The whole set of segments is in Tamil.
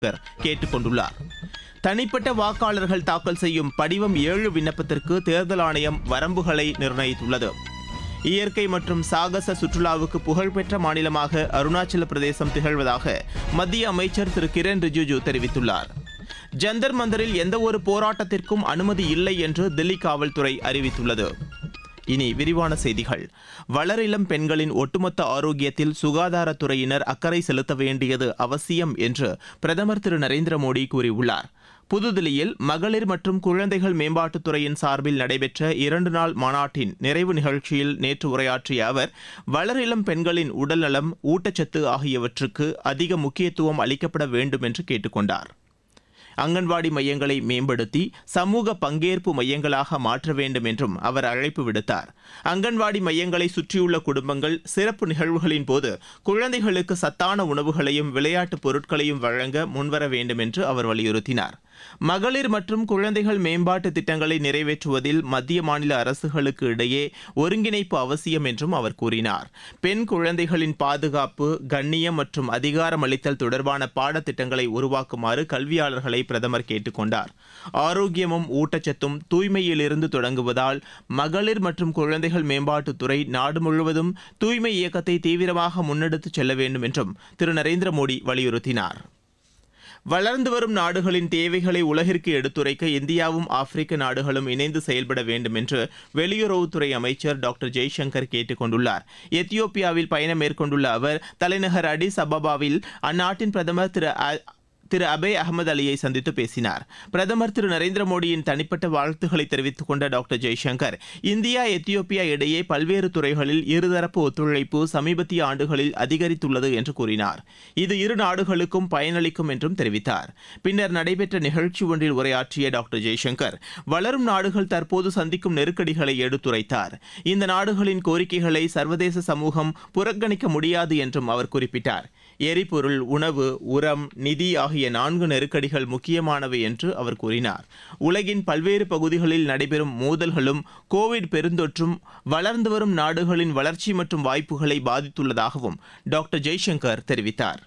கேட்டுக் கொண்டுள்ளார் தனிப்பட்ட வாக்காளர்கள் தாக்கல் செய்யும் படிவம் ஏழு விண்ணப்பத்திற்கு தேர்தல் ஆணையம் வரம்புகளை நிர்ணயித்துள்ளது இயற்கை மற்றும் சாகச சுற்றுலாவுக்கு புகழ்பெற்ற மாநிலமாக அருணாச்சல பிரதேசம் திகழ்வதாக மத்திய அமைச்சர் திரு கிரண் ரிஜிஜு தெரிவித்துள்ளார் ஜந்தர் மந்தரில் எந்தவொரு போராட்டத்திற்கும் அனுமதி இல்லை என்று தில்லி காவல்துறை அறிவித்துள்ளது இனி விரிவான செய்திகள் வளரிளம் பெண்களின் ஒட்டுமொத்த ஆரோக்கியத்தில் சுகாதாரத்துறையினர் அக்கறை செலுத்த வேண்டியது அவசியம் என்று பிரதமர் திரு நரேந்திர மோடி கூறியுள்ளார் புதுதில்லியில் மகளிர் மற்றும் குழந்தைகள் மேம்பாட்டுத்துறையின் சார்பில் நடைபெற்ற இரண்டு நாள் மாநாட்டின் நிறைவு நிகழ்ச்சியில் நேற்று உரையாற்றிய அவர் வளரிளம் பெண்களின் உடல்நலம் ஊட்டச்சத்து ஆகியவற்றுக்கு அதிக முக்கியத்துவம் அளிக்கப்பட வேண்டும் என்று கேட்டுக்கொண்டார் அங்கன்வாடி மையங்களை மேம்படுத்தி சமூக பங்கேற்பு மையங்களாக மாற்ற வேண்டும் என்றும் அவர் அழைப்பு விடுத்தார் அங்கன்வாடி மையங்களை சுற்றியுள்ள குடும்பங்கள் சிறப்பு நிகழ்வுகளின் போது குழந்தைகளுக்கு சத்தான உணவுகளையும் விளையாட்டுப் பொருட்களையும் வழங்க முன்வர வேண்டும் என்று அவர் வலியுறுத்தினார் மகளிர் மற்றும் குழந்தைகள் மேம்பாட்டு திட்டங்களை நிறைவேற்றுவதில் மத்திய மாநில அரசுகளுக்கு இடையே ஒருங்கிணைப்பு அவசியம் என்றும் அவர் கூறினார் பெண் குழந்தைகளின் பாதுகாப்பு கண்ணியம் மற்றும் அதிகாரம் அளித்தல் தொடர்பான பாடத்திட்டங்களை உருவாக்குமாறு கல்வியாளர்களை பிரதமர் கேட்டுக்கொண்டார் ஆரோக்கியமும் ஊட்டச்சத்தும் தூய்மையிலிருந்து தொடங்குவதால் மகளிர் மற்றும் குழந்தைகள் மேம்பாட்டுத்துறை நாடு முழுவதும் தூய்மை இயக்கத்தை தீவிரமாக முன்னெடுத்துச் செல்ல வேண்டும் என்றும் திரு நரேந்திர மோடி வலியுறுத்தினார் வளர்ந்து வரும் நாடுகளின் தேவைகளை உலகிற்கு எடுத்துரைக்க இந்தியாவும் ஆப்பிரிக்க நாடுகளும் இணைந்து செயல்பட வேண்டும் என்று வெளியுறவுத்துறை அமைச்சர் டாக்டர் ஜெய்சங்கர் கேட்டுக் கொண்டுள்ளார் எத்தியோப்பியாவில் பயணம் மேற்கொண்டுள்ள அவர் தலைநகர் அடிஸ் அபபாவில் அந்நாட்டின் பிரதமர் திரு அ- திரு அபே அகமது அலியை சந்தித்து பேசினார் பிரதமர் திரு நரேந்திர மோடியின் தனிப்பட்ட வாழ்த்துக்களை தெரிவித்துக் கொண்ட டாக்டர் ஜெய்சங்கர் இந்தியா எத்தியோப்பியா இடையே பல்வேறு துறைகளில் இருதரப்பு ஒத்துழைப்பு சமீபத்திய ஆண்டுகளில் அதிகரித்துள்ளது என்று கூறினார் இது இரு நாடுகளுக்கும் பயனளிக்கும் என்றும் தெரிவித்தார் பின்னர் நடைபெற்ற நிகழ்ச்சி ஒன்றில் உரையாற்றிய டாக்டர் ஜெய்சங்கர் வளரும் நாடுகள் தற்போது சந்திக்கும் நெருக்கடிகளை எடுத்துரைத்தார் இந்த நாடுகளின் கோரிக்கைகளை சர்வதேச சமூகம் புறக்கணிக்க முடியாது என்றும் அவர் குறிப்பிட்டார் எரிபொருள் உணவு உரம் நிதி ஆகிய நான்கு நெருக்கடிகள் முக்கியமானவை என்று அவர் கூறினார் உலகின் பல்வேறு பகுதிகளில் நடைபெறும் மோதல்களும் கோவிட் பெருந்தொற்றும் வளர்ந்து வரும் நாடுகளின் வளர்ச்சி மற்றும் வாய்ப்புகளை பாதித்துள்ளதாகவும் டாக்டர் ஜெய்சங்கர் தெரிவித்தார்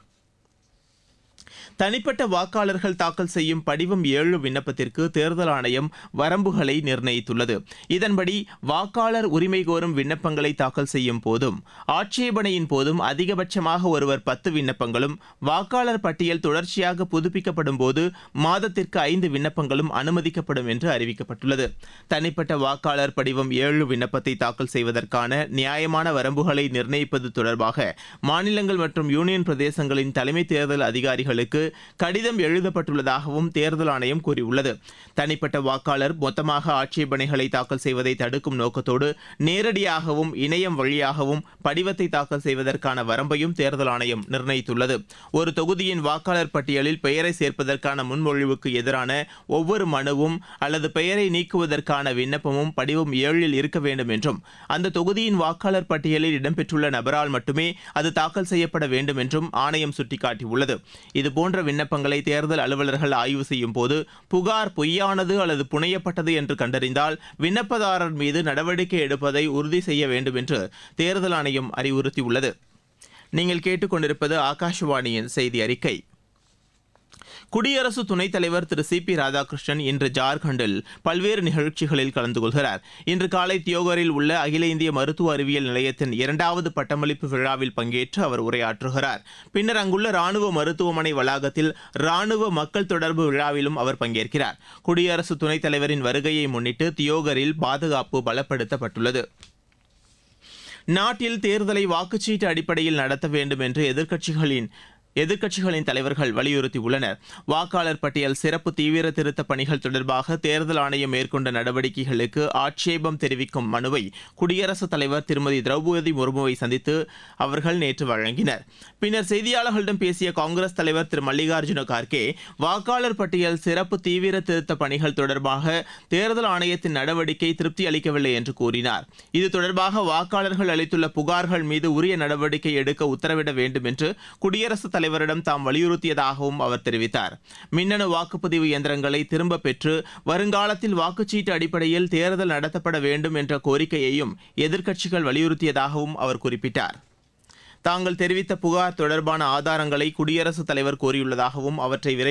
தனிப்பட்ட வாக்காளர்கள் தாக்கல் செய்யும் படிவம் ஏழு விண்ணப்பத்திற்கு தேர்தல் ஆணையம் வரம்புகளை நிர்ணயித்துள்ளது இதன்படி வாக்காளர் உரிமை கோரும் விண்ணப்பங்களை தாக்கல் செய்யும் போதும் ஆட்சேபனையின் போதும் அதிகபட்சமாக ஒருவர் பத்து விண்ணப்பங்களும் வாக்காளர் பட்டியல் தொடர்ச்சியாக புதுப்பிக்கப்படும் போது மாதத்திற்கு ஐந்து விண்ணப்பங்களும் அனுமதிக்கப்படும் என்று அறிவிக்கப்பட்டுள்ளது தனிப்பட்ட வாக்காளர் படிவம் ஏழு விண்ணப்பத்தை தாக்கல் செய்வதற்கான நியாயமான வரம்புகளை நிர்ணயிப்பது தொடர்பாக மாநிலங்கள் மற்றும் யூனியன் பிரதேசங்களின் தலைமை தேர்தல் அதிகாரிகளுக்கு கடிதம் எழுதப்பட்டுள்ளதாகவும் தேர்தல் ஆணையம் கூறியுள்ளது தனிப்பட்ட வாக்காளர் மொத்தமாக ஆட்சேபனைகளை தாக்கல் செய்வதை தடுக்கும் நோக்கத்தோடு நேரடியாகவும் இணையம் வழியாகவும் படிவத்தை தாக்கல் செய்வதற்கான வரம்பையும் தேர்தல் ஆணையம் நிர்ணயித்துள்ளது ஒரு தொகுதியின் வாக்காளர் பட்டியலில் பெயரை சேர்ப்பதற்கான முன்மொழிவுக்கு எதிரான ஒவ்வொரு மனுவும் அல்லது பெயரை நீக்குவதற்கான விண்ணப்பமும் படிவம் ஏழில் இருக்க வேண்டும் என்றும் அந்த தொகுதியின் வாக்காளர் பட்டியலில் இடம்பெற்றுள்ள நபரால் மட்டுமே அது தாக்கல் செய்யப்பட வேண்டும் என்றும் ஆணையம் சுட்டிக்காட்டியுள்ளது இதுபோன்ற விண்ணப்பங்களை தேர்தல் அலுவலர்கள் ஆய்வு செய்யும் போது புகார் பொய்யானது அல்லது புனையப்பட்டது என்று கண்டறிந்தால் விண்ணப்பதாரர் மீது நடவடிக்கை எடுப்பதை உறுதி செய்ய வேண்டும் என்று தேர்தல் ஆணையம் அறிவுறுத்தியுள்ளது நீங்கள் கேட்டுக்கொண்டிருப்பது ஆகாஷவாணியின் செய்தி அறிக்கை குடியரசு துணைத் தலைவர் திரு சி பி ராதாகிருஷ்ணன் இன்று ஜார்க்கண்டில் பல்வேறு நிகழ்ச்சிகளில் கலந்து கொள்கிறார் இன்று காலை தியோகரில் உள்ள அகில இந்திய மருத்துவ அறிவியல் நிலையத்தின் இரண்டாவது பட்டமளிப்பு விழாவில் பங்கேற்று அவர் உரையாற்றுகிறார் பின்னர் அங்குள்ள ராணுவ மருத்துவமனை வளாகத்தில் ராணுவ மக்கள் தொடர்பு விழாவிலும் அவர் பங்கேற்கிறார் குடியரசு துணைத் தலைவரின் வருகையை முன்னிட்டு தியோகரில் பாதுகாப்பு பலப்படுத்தப்பட்டுள்ளது நாட்டில் தேர்தலை வாக்குச்சீட்டு அடிப்படையில் நடத்த வேண்டும் என்று எதிர்க்கட்சிகளின் எதிர்க்கட்சிகளின் தலைவர்கள் வலியுறுத்தியுள்ளனர் வாக்காளர் பட்டியல் சிறப்பு தீவிர திருத்த பணிகள் தொடர்பாக தேர்தல் ஆணையம் மேற்கொண்ட நடவடிக்கைகளுக்கு ஆட்சேபம் தெரிவிக்கும் மனுவை குடியரசுத் தலைவர் திருமதி திரௌபதி முர்முவை சந்தித்து அவர்கள் நேற்று வழங்கினர் பின்னர் செய்தியாளர்களிடம் பேசிய காங்கிரஸ் தலைவர் திரு மல்லிகார்ஜுன கார்கே வாக்காளர் பட்டியல் சிறப்பு தீவிர திருத்த பணிகள் தொடர்பாக தேர்தல் ஆணையத்தின் நடவடிக்கை திருப்தி அளிக்கவில்லை என்று கூறினார் இது தொடர்பாக வாக்காளர்கள் அளித்துள்ள புகார்கள் மீது உரிய நடவடிக்கை எடுக்க உத்தரவிட வேண்டும் என்று குடியரசுத் தலைவரிடம் தாம் வலியுறுத்தியதாகவும் அவர் தெரிவித்தார் மின்னணு வாக்குப்பதிவு இயந்திரங்களை திரும்பப் பெற்று வருங்காலத்தில் வாக்குச்சீட்டு அடிப்படையில் தேர்தல் நடத்தப்பட வேண்டும் என்ற கோரிக்கையையும் எதிர்க்கட்சிகள் வலியுறுத்தியதாகவும் அவர் குறிப்பிட்டார் தாங்கள் தெரிவித்த புகார் தொடர்பான ஆதாரங்களை குடியரசுத் தலைவர் கோரியுள்ளதாகவும் அவற்றை விரை